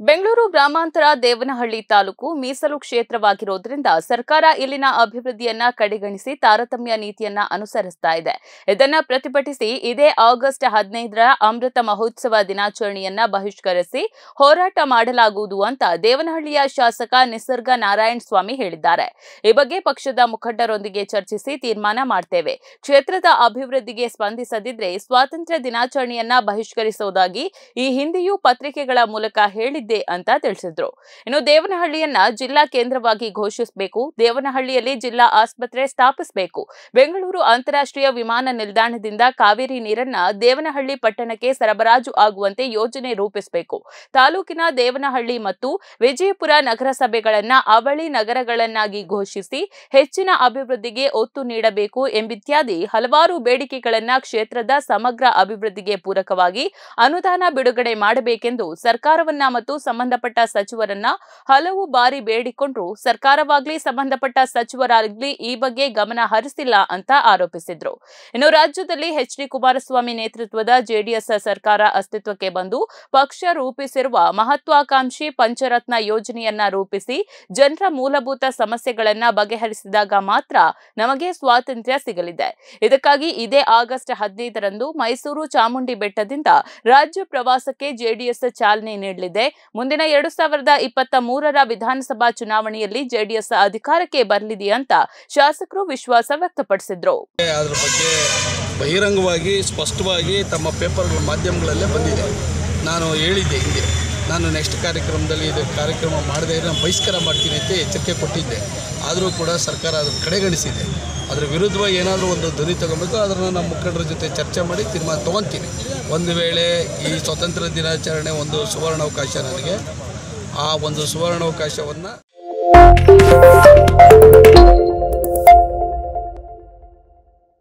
ಬೆಂಗಳೂರು ಗ್ರಾಮಾಂತರ ದೇವನಹಳ್ಳಿ ತಾಲೂಕು ಮೀಸಲು ಕ್ಷೇತ್ರವಾಗಿರೋದ್ರಿಂದ ಸರ್ಕಾರ ಇಲ್ಲಿನ ಅಭಿವೃದ್ಧಿಯನ್ನ ಕಡೆಗಣಿಸಿ ತಾರತಮ್ಯ ನೀತಿಯನ್ನ ಅನುಸರಿಸ್ತಾ ಇದೆ ಇದನ್ನ ಪ್ರತಿಭಟಿಸಿ ಇದೇ ಆಗಸ್ಟ್ ಹದಿನೈದರ ಅಮೃತ ಮಹೋತ್ಸವ ದಿನಾಚರಣೆಯನ್ನ ಬಹಿಷ್ಕರಿಸಿ ಹೋರಾಟ ಮಾಡಲಾಗುವುದು ಅಂತ ದೇವನಹಳ್ಳಿಯ ಶಾಸಕ ನಿಸರ್ಗ ನಾರಾಯಣ ಸ್ವಾಮಿ ಹೇಳಿದ್ದಾರೆ ಈ ಬಗ್ಗೆ ಪಕ್ಷದ ಮುಖಂಡರೊಂದಿಗೆ ಚರ್ಚಿಸಿ ತೀರ್ಮಾನ ಮಾಡ್ತೇವೆ ಕ್ಷೇತ್ರದ ಅಭಿವೃದ್ಧಿಗೆ ಸ್ಪಂದಿಸದಿದ್ರೆ ಸ್ವಾತಂತ್ರ್ಯ ದಿನಾಚರಣೆಯನ್ನ ಬಹಿಷ್ಕರಿಸುವುದಾಗಿ ಈ ಹಿಂದೆಯೂ ಪತ್ರಿಕೆಗಳ ಮೂಲಕ ಹೇಳಿದ್ದೆ ಅಂತ ತಿಳಿಸಿದ್ರು ಇನ್ನು ದೇವನಹಳ್ಳಿಯನ್ನ ಜಿಲ್ಲಾ ಕೇಂದ್ರವಾಗಿ ಘೋಷಿಸಬೇಕು ದೇವನಹಳ್ಳಿಯಲ್ಲಿ ಜಿಲ್ಲಾ ಆಸ್ಪತ್ರೆ ಸ್ಥಾಪಿಸಬೇಕು ಬೆಂಗಳೂರು ಅಂತಾರಾಷ್ಟ್ರೀಯ ವಿಮಾನ ನಿಲ್ದಾಣದಿಂದ ಕಾವೇರಿ ನೀರನ್ನ ದೇವನಹಳ್ಳಿ ಪಟ್ಟಣಕ್ಕೆ ಸರಬರಾಜು ಆಗುವಂತೆ ಯೋಜನೆ ರೂಪಿಸಬೇಕು ತಾಲೂಕಿನ ದೇವನಹಳ್ಳಿ ಮತ್ತು ವಿಜಯಪುರ ನಗರಸಭೆಗಳನ್ನ ಅವಳಿ ನಗರಗಳನ್ನಾಗಿ ಘೋಷಿಸಿ ಹೆಚ್ಚಿನ ಅಭಿವೃದ್ಧಿಗೆ ಒತ್ತು ನೀಡಬೇಕು ಎಂಬಿತ್ಯಾದಿ ಹಲವಾರು ಬೇಡಿಕೆಗಳನ್ನ ಕ್ಷೇತ್ರದ ಸಮಗ್ರ ಅಭಿವೃದ್ಧಿಗೆ ಪೂರಕವಾಗಿ ಅನುದಾನ ಬಿಡುಗಡೆ ಮಾಡಬೇಕೆಂದು ಸರ್ಕಾರವನ್ನ ಮತ್ತು ಸಂಬಂಧಪಟ್ಟ ಸಚಿವರನ್ನ ಹಲವು ಬಾರಿ ಬೇಡಿಕೊಂಡ್ರು ಸರ್ಕಾರವಾಗ್ಲಿ ಸಂಬಂಧಪಟ್ಟ ಸಚಿವರಾಗ್ಲಿ ಈ ಬಗ್ಗೆ ಗಮನ ಹರಿಸಿಲ್ಲ ಅಂತ ಆರೋಪಿಸಿದ್ರು ಇನ್ನು ರಾಜ್ಯದಲ್ಲಿ ಎಚ್ ಡಿ ಕುಮಾರಸ್ವಾಮಿ ನೇತೃತ್ವದ ಜೆಡಿಎಸ್ ಸರ್ಕಾರ ಅಸ್ತಿತ್ವಕ್ಕೆ ಬಂದು ಪಕ್ಷ ರೂಪಿಸಿರುವ ಮಹತ್ವಾಕಾಂಕ್ಷಿ ಪಂಚರತ್ನ ಯೋಜನೆಯನ್ನ ರೂಪಿಸಿ ಜನರ ಮೂಲಭೂತ ಸಮಸ್ಯೆಗಳನ್ನ ಬಗೆಹರಿಸಿದಾಗ ಮಾತ್ರ ನಮಗೆ ಸ್ವಾತಂತ್ರ್ಯ ಸಿಗಲಿದೆ ಇದಕ್ಕಾಗಿ ಇದೇ ಆಗಸ್ಟ್ ಹದಿನೈದರಂದು ಮೈಸೂರು ಚಾಮುಂಡಿ ಬೆಟ್ಟದಿಂದ ರಾಜ್ಯ ಪ್ರವಾಸಕ್ಕೆ ಜೆಡಿಎಸ್ ಚಾಲನೆ ನೀಡಲಿದೆ ಮುಂದಿನ ಎರಡು ಸಾವಿರದ ಇಪ್ಪತ್ತ ಮೂರರ ವಿಧಾನಸಭಾ ಚುನಾವಣೆಯಲ್ಲಿ ಜೆಡಿಎಸ್ ಅಧಿಕಾರಕ್ಕೆ ಬರಲಿದೆ ಅಂತ ಶಾಸಕರು ವಿಶ್ವಾಸ ವ್ಯಕ್ತಪಡಿಸಿದ್ರು ಅದ್ರ ಬಗ್ಗೆ ಬಹಿರಂಗವಾಗಿ ಸ್ಪಷ್ಟವಾಗಿ ತಮ್ಮ ಪೇಪರ್ಗಳ ಮಾಧ್ಯಮಗಳಲ್ಲೇ ಬಂದಿದೆ ನಾನು ಹೇಳಿದ್ದೆ ಹಿಂದೆ ನಾನು ನೆಕ್ಸ್ಟ್ ಕಾರ್ಯಕ್ರಮದಲ್ಲಿ ಇದು ಕಾರ್ಯಕ್ರಮ ಮಾಡದೇ ಇದ್ರೆ ನಾನು ಬಹಿಷ್ಕಾರ ಮಾಡ್ತೀನಿ ಅಂತ ಎಚ್ಚರಿಕೆ ಕೊಟ್ಟಿದ್ದೆ ಆದರೂ ಕೂಡ ಸರ್ಕಾರ ಅದನ್ನು ಕಡೆಗಣಿಸಿದೆ ಅದರ ವಿರುದ್ಧವಾಗಿ ಏನಾದರೂ ಒಂದು ಧ್ವನಿ ತಗೊಬೇಕು ಅದನ್ನು ನಮ್ಮ ಮುಖಂಡರ ಜೊತೆ ಚರ್ಚೆ ಮಾಡಿ ತೀರ್ಮಾನ ತೊಗೊತೀನಿ ಒಂದು ವೇಳೆ ಈ ಸ್ವಾತಂತ್ರ್ಯ ದಿನಾಚರಣೆ ಒಂದು ಸುವರ್ಣಾವಕಾಶ ನನಗೆ ಆ ಒಂದು ಸುವರ್ಣಾವಕಾಶವನ್ನು